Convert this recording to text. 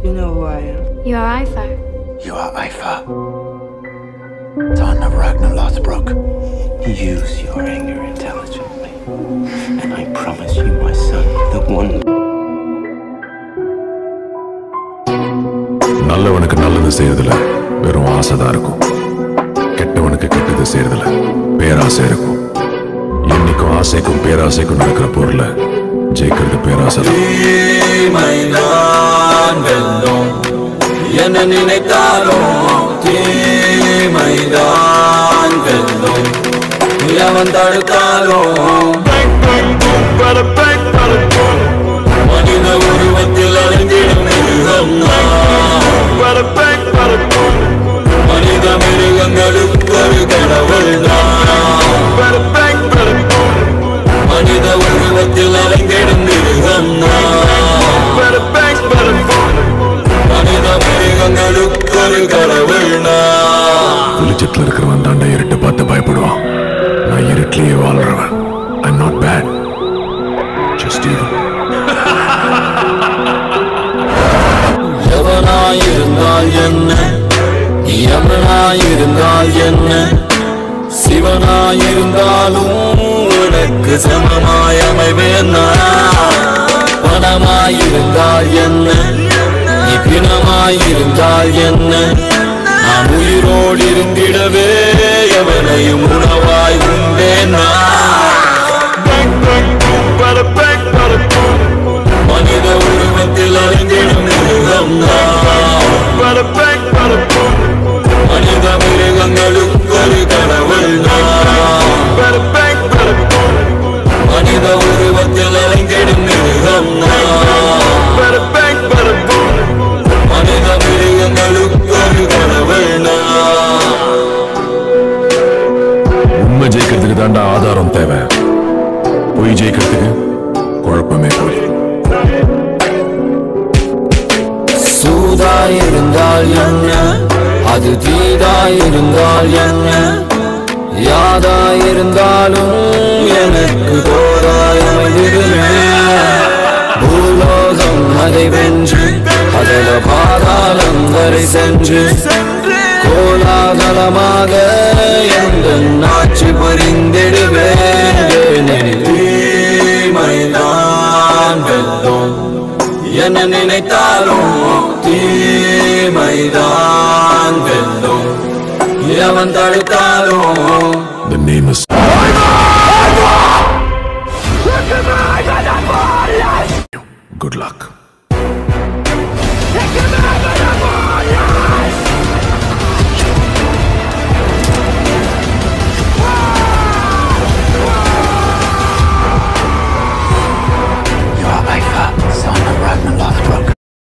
You know who I am. You are Ivar. You are Ifa. Son of Ragnar Lothbrok. Use your anger intelligently. And I promise you, my son, the one நல்லவனுக்கு நல்லது செய்யறதுல வெறும் ஆசைதான் இருக்கும் கெட்டவனுக்கு கெட்டது செய்யறதுல பேராசை இருக்கும் என்னைக்கும் ஆசைக்கும் பேராசைக்கும் நடக்கிற பொருள ஜெயிக்கிறது பேராசை தான் தீமைதான் வெல்லும் என்ன நினைத்தாலும் தீமைதான் வெல்லும் எவன் தடுத்தாலும் மனித உருவத்தில் அழிந்திடும் மிருகம் மனித மிருகங்களுக்கு ஒரு கடவுள் மனித உருவத்தில் அழிந்திடும் மிருகம் மனித மிருகங்களுக்கு ஒரு கடவுள் வெளிச்சத்துல இருக்கிறவன் தாண்டா இருட்டை பார்த்து பயப்படுவான் நான் இருட்டிலேயே வாழ்றவன் I not bad just even எவனாயிருந்தால் என்ன யமனாயிருந்தால் என்ன சிவனாயிருந்தாலும் உனக்கு சமமாய் அமைவேன் நான். பணமாயிருந்தால் என்ன நீ பிணமாயிருந்தால் என்ன நான் உயிரோடு இருந்திடவே எவனையும் உணவாய் உண்டேன் நான். மனித உருவத்தில் அறிந்திடும் மிருகம் நான். மனித மிருகங்களுக்கு ஒரு கடவுள் நான். மனித உருவத்தில் அறிந்திடும் மிருகம் நான். மனித மிருகங்களுக்கு ஒரு கடவுள் நான். உண்மை ஜெயிக்கிறதுக்கு தாண்டா ஆதாரம் தேவை பொய் ஜெயிக்கிறதுக்கு குழப்பமே போய் சூதாயிருந்தால் என்ன அது தீதாயிருந்தால் என்ன யாதாயிருந்தாலும் எனக்கு தோதாயமைதிருமே பூலோகம் அதை வென்று அதல பாதாளம் வரை சென்று கோலாகலமாக எந்த நாட்சி புரிந்திடுவேன் தீமைதான் வெல்லும் என்ன நினைத்தாலும் தீமைதான் வெல்லும் எவன் தடுத்தாலும் The name is Good luck.